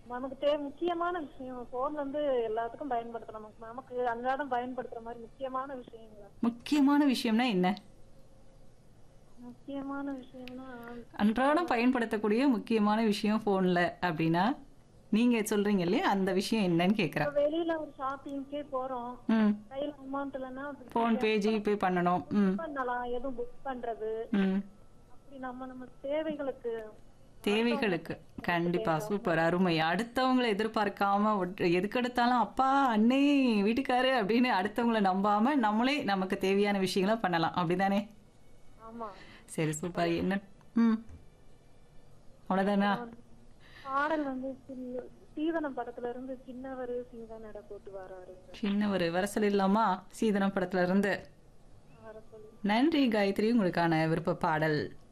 நமக்கு தே முக்கியமான விஷயம் போன் வந்து எல்லாத்துக்கும் பயன்படுத்தலாம் நமக்கு நமக்கு அன்றாடம் பயன்படுத்துற மாதிரி முக்கியமான விஷயங்களா முக்கியமான விஷயம்னா என்ன முக்கியமான விஷயம்னா அன்றாடம் பயன்படுத்தக்கூடிய முக்கியமான விஷயம் ஃபோனில் அப்படின்னா நீங்கள் சொல்கிறீங்க இல்லையா அந்த விஷயம் என்னன்னு கேட்குறேன் இப்ப வெளியில ஒரு ஷாப்பிங்க்கே போறோம் ம் கையில அமௌண்ட் இல்லைன்னா ஃபோன்பே ஜிபே பண்ணணும் ம் பண்ணலாம் எதுவும் புக் பண்றது ம் அப்படி நம்ம நம்ம தேவைகளுக்கு தேவைகளுக்கு கண்டிப்பா சூப்பர் அருமை அடுத்தவங்களை எதிர்பார்க்காம ஒற்ற- எதுக்கெடுத்தாலும் அப்பா அண்ணே வீட்டுக்காரு அப்படின்னு அடுத்தவங்களை நம்பாம நம்மளே நமக்கு தேவையான விஷயங்களை பண்ணலாம் அப்படிதானே ஆமா சரி சூப்பர் என்ன ம் அவ்வளோதானா பாடல் வந்து சின்ன- சீதனம் படத்துல இருந்து சின்னவரு சிங்கம் நட போட்டு வராரு சின்ன ஒரு வர சொல்லிடலாமா சீதனம் படத்துல இருந்து வர சொல்லி நன்றி காயத்ரி உங்களுக்கான விருப்ப பாடல்